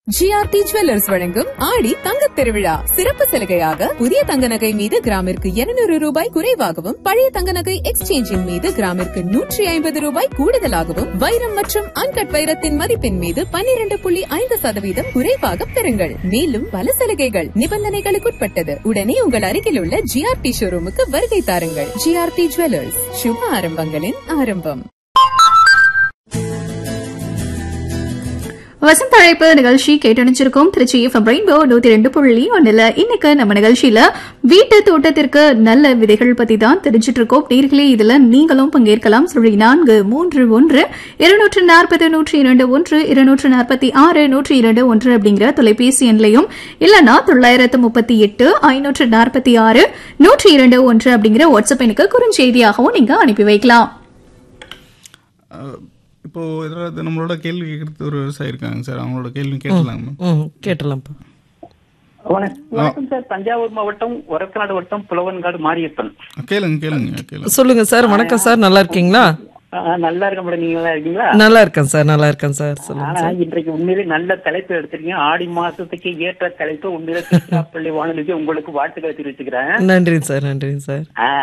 GRT jewellers வழங்கும் ஆடி தங்கத் திருவிழா சிறப்பு சலுகையாக புதிய தங்க நகை மீது கிராமிற்கு 200 ரூபாய் குறைவாகவும் பழைய தங்க நகை எக்ஸ்சேஞ்சின் மீது கிராமிற்கு நூற்றி ஐம்பது ரூபாய் கூடுதலாகவும் வைரம் மற்றும் அன்கட் வைரத்தின் மதிப்பின் மீது 12.5% புள்ளி ஐந்து சதவீதம் குறைவாக பெறுங்கள் மேலும் பல சலுகைகள் நிபந்தனைகளுக்குட்பட்டது உடனே உங்கள் அருகில் உள்ள ஜிஆர்டி ஷோரூமுக்கு வருகை தாருங்கள் ஜிஆர்டி ஜுவல்லர்ஸ் சுப ஆரம்பங்களின் ஆரம்பம் வசந்த அழைப்பு நிகழ்ச்சி கேட்டணிச்சிருக்கோம் திருச்சி எஃப்எம் ரெயின்போ நூத்தி ரெண்டு புள்ளி ஒண்ணுல இன்னைக்கு நம்ம நிகழ்ச்சியில வீட்டு தோட்டத்திற்கு நல்ல விதைகள் பத்தி தான் தெரிஞ்சிட்டு இருக்கோம் நேர்களே இதுல நீங்களும் பங்கேற்கலாம் சொல்லி நான்கு மூன்று ஒன்று இருநூற்று நாற்பது நூற்றி இரண்டு ஒன்று இருநூற்று நாற்பத்தி ஆறு நூற்றி இரண்டு ஒன்று அப்படிங்கிற தொலைபேசி எண்லையும் இல்லனா தொள்ளாயிரத்து முப்பத்தி எட்டு ஐநூற்று நாற்பத்தி ஆறு நூற்றி இரண்டு ஒன்று அப்படிங்கிற வாட்ஸ்அப் எண்ணுக்கு குறுஞ்செய்தியாகவும் நீங்க அனுப்பி வைக்கலாம் அஹ், இப்போ இதில் நம்மளோட கேள்வி கேட்கறது ஒரு விவசாயி இருக்காங்க சார் அவங்களோட கேள்வி கேட்டலாங்க மேம் ம் கேட்டலாம்ப்பா வணக்கம் வணக்கம் சார் தஞ்சாவூர் மாவட்டம் ஒரக்கநாடு வட்டம் புலவன்காடு மாரியப்பன் கேளுங்க கேளுங்க கேளுங்க சொல்லுங்க சார் வணக்கம் சார் நல்லா இருக்கீங்களா ஆ, நல்லா இருக்க மேடம் நீங்க நல்லா இருக்கீங்களா நல்லா இருக்கேன் சார் நல்லா இருக்கேன் சார் சொல்லுங்க ஆனா இன்றைக்கு உண்மையிலே நல்ல தலைப்பு எடுத்திருக்கீங்க ஆடி மாசத்துக்கு ஏற்ற தலைப்பு உண்மையிலே திருச்சிராப்பள்ளி வானொலிக்கு உங்களுக்கு வாழ்த்துக்களை தெரிவிச்சுக்கிறேன் நன்றிங்க சார் நன்றிங்க சார் ஆ,